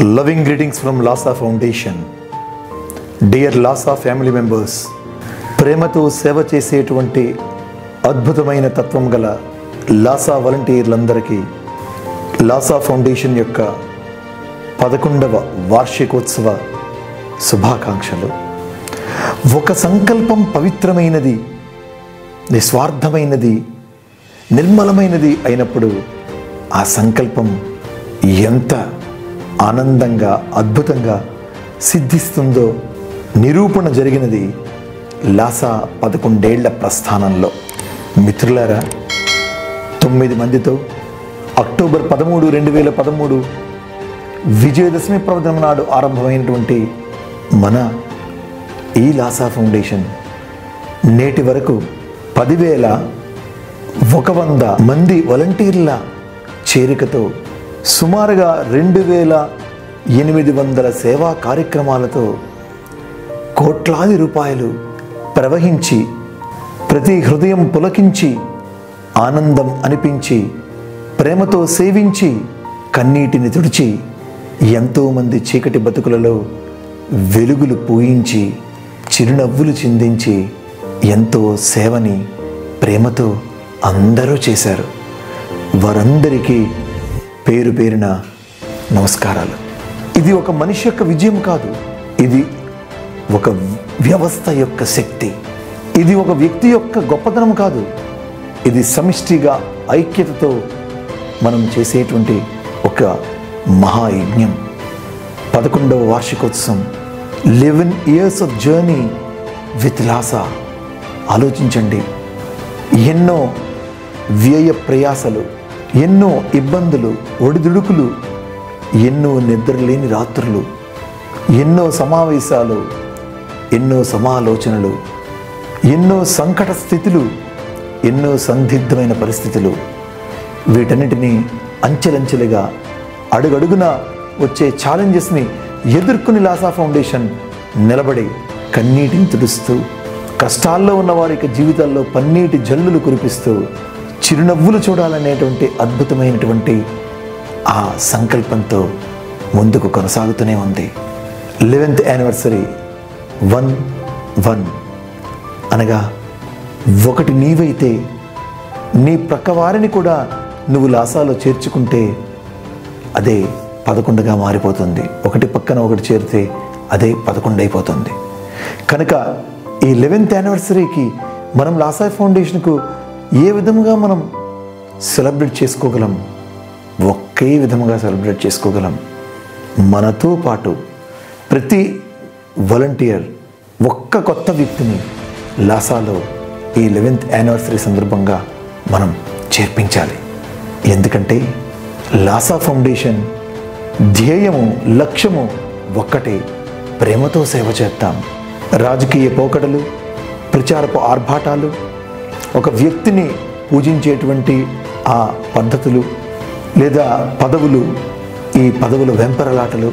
Loving greetings from Lhasa Foundation. Dear Lhasa family members ప్రేమతో సేవ చేసేటువంటి అద్భుతమైన తత్వం గల లాసా వాలంటీర్లందరికీ లాసా ఫౌండేషన్ యొక్క పదకొండవ వార్షికోత్సవ శుభాకాంక్షలు ఒక సంకల్పం పవిత్రమైనది నిస్వార్థమైనది నిర్మలమైనది అయినప్పుడు ఆ సంకల్పం ఎంత ఆనందంగా అద్భుతంగా సిద్ధిస్తుందో నిరూపణ జరిగినది లాసా పదకొండేళ్ల ప్రస్థానంలో మిత్రులారా తొమ్మిది మందితో అక్టోబర్ పదమూడు రెండు వేల పదమూడు విజయదశమి ప్రవచనం నాడు ఆరంభమైనటువంటి మన ఈ లాసా ఫౌండేషన్ నేటి వరకు పదివేల ఒక వంద మంది వాలంటీర్ల చేరికతో సుమారుగా రెండు వేల ఎనిమిది వందల సేవా కార్యక్రమాలతో కోట్లాది రూపాయలు ప్రవహించి ప్రతి హృదయం పులకించి ఆనందం అనిపించి ప్రేమతో సేవించి కన్నీటిని తుడిచి ఎంతోమంది చీకటి బతుకులలో వెలుగులు పూయించి చిరునవ్వులు చిందించి ఎంతో సేవని ప్రేమతో అందరూ చేశారు వారందరికీ పేరు పేరున నమస్కారాలు ఇది ఒక మనిషి యొక్క విజయం కాదు ఇది ఒక వ్యవస్థ యొక్క శక్తి ఇది ఒక వ్యక్తి యొక్క గొప్పతనం కాదు ఇది సమిష్టిగా ఐక్యతతో మనం చేసేటువంటి ఒక మహాయజ్ఞం పదకొండవ వార్షికోత్సవం eleven years of journey with Lhasa ఆలోచించండి ఎన్నో వ్యయ ప్రయాసలు ఎన్నో ఇబ్బందులు ఒడిదుడుకులు ఎన్నో నిద్రలేని రాత్రులు ఎన్నో సమావేశాలు ఎన్నో సమాలోచనలు ఎన్నో సంకట స్థితులు ఎన్నో సందిగ్ధమైన పరిస్థితులు వీటన్నిటినీ అంచెలంచెలుగా అడుగడుగున వచ్చే ఛాలెంజెస్ని ఎదుర్కొని లాసా ఫౌండేషన్ నిలబడి కన్నీటిని తుడుస్తూ కష్టాల్లో ఉన్న వారి యొక్క జీవితాల్లో పన్నీటి జల్లులు కురిపిస్తూ చిరునవ్వులు చూడాలనేటువంటి అద్భుతమైనటువంటి ఆ సంకల్పంతో ముందుకు కొనసాగుతూనే ఉంది లెవెన్త్ యానివర్సరీ వన్ వన్ అనగా ఒకటి నీవైతే నీ ప్రక్కవారిని కూడా నువ్వు లాసాలో చేర్చుకుంటే అదే పదకొండుగా మారిపోతుంది ఒకటి పక్కన ఒకటి చేరితే అదే పదకొండు అయిపోతుంది కనుక ఈ లెవెన్త్ యానివర్సరీకి మనం లాసా ఫౌండేషన్కు ఏ విధముగా మనం సెలబ్రేట్ చేసుకోగలం ఒకే విధముగా సెలబ్రేట్ చేసుకోగలం మనతో పాటు ప్రతి వాలంటీర్ ఒక్క కొత్త వ్యక్తిని లాసాలో ఈ లెవెన్త్ యానివర్సరీ సందర్భంగా మనం చేర్పించాలి ఎందుకంటే లాసా ఫౌండేషన్ ధ్యేయము లక్ష్యము ఒక్కటే ప్రేమతో సేవ చేద్దాం రాజకీయ పోకడలు ప్రచారపు ఆర్భాటాలు ఒక వ్యక్తిని పూజించేటువంటి ఆ పద్ధతులు లేదా పదవులు ఈ పదవుల వెంపరలాటలు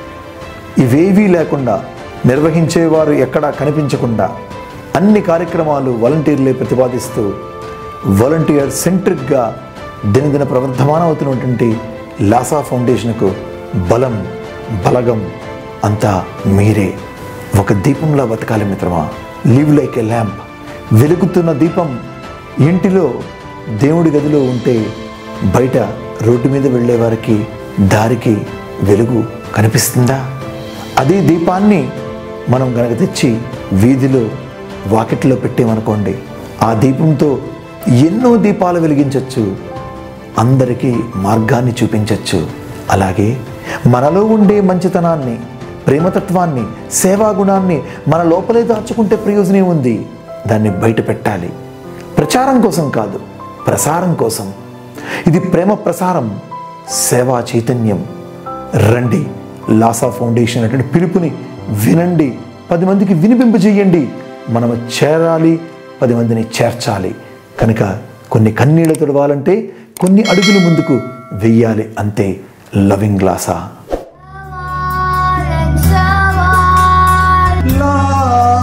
ఇవేవీ లేకుండా నిర్వహించేవారు ఎక్కడా కనిపించకుండా అన్ని కార్యక్రమాలు వాలంటీర్లే ప్రతిపాదిస్తూ వాలంటీర్ సెంట్రిక్గా దినదిన ప్రవర్ధమానవుతున్నటువంటి లాసా ఫౌండేషన్కు బలం బలగం అంతా మీరే ఒక దీపంలా బతకాలి మిత్రమా లివ్ లైక్ ఎ ల్యాంప్ వెలుగుతున్న దీపం ఇంటిలో దేవుడి గదిలో ఉంటే బయట రోడ్డు మీద వెళ్ళే వారికి దారికి వెలుగు కనిపిస్తుందా అదే దీపాన్ని మనం గనక తెచ్చి వీధిలో వాకిట్లో పెట్టామనుకోండి ఆ దీపంతో ఎన్నో దీపాలు వెలిగించవచ్చు అందరికీ మార్గాన్ని చూపించవచ్చు అలాగే మనలో ఉండే మంచితనాన్ని ప్రేమతత్వాన్ని సేవాగుణాన్ని మన లోపలే దాచుకుంటే ప్రయోజనం ఉంది దాన్ని బయట పెట్టాలి ప్రచారం కోసం కాదు ప్రసారం కోసం ఇది ప్రేమ ప్రసారం సేవా చైతన్యం రండి లాసా ఫౌండేషన్ అటువంటి పిలుపుని వినండి పది మందికి వినిపింపజేయండి మనము చేరాలి పది మందిని చేర్చాలి కనుక కొన్ని కన్నీళ్లు తుడవాలంటే కొన్ని అడుగులు ముందుకు వెయ్యాలి అంతే loving Lhasa and someone.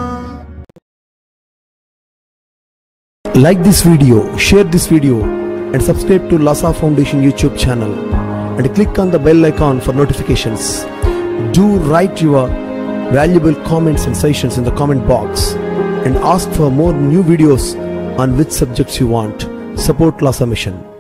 Like this video, share this video, and subscribe to Lhasa Foundation YouTube channel and click on the bell icon for notifications. Do write your valuable comments and suggestions in the comment box and ask for more new videos on which subjects you want. Support Lhasa Mission.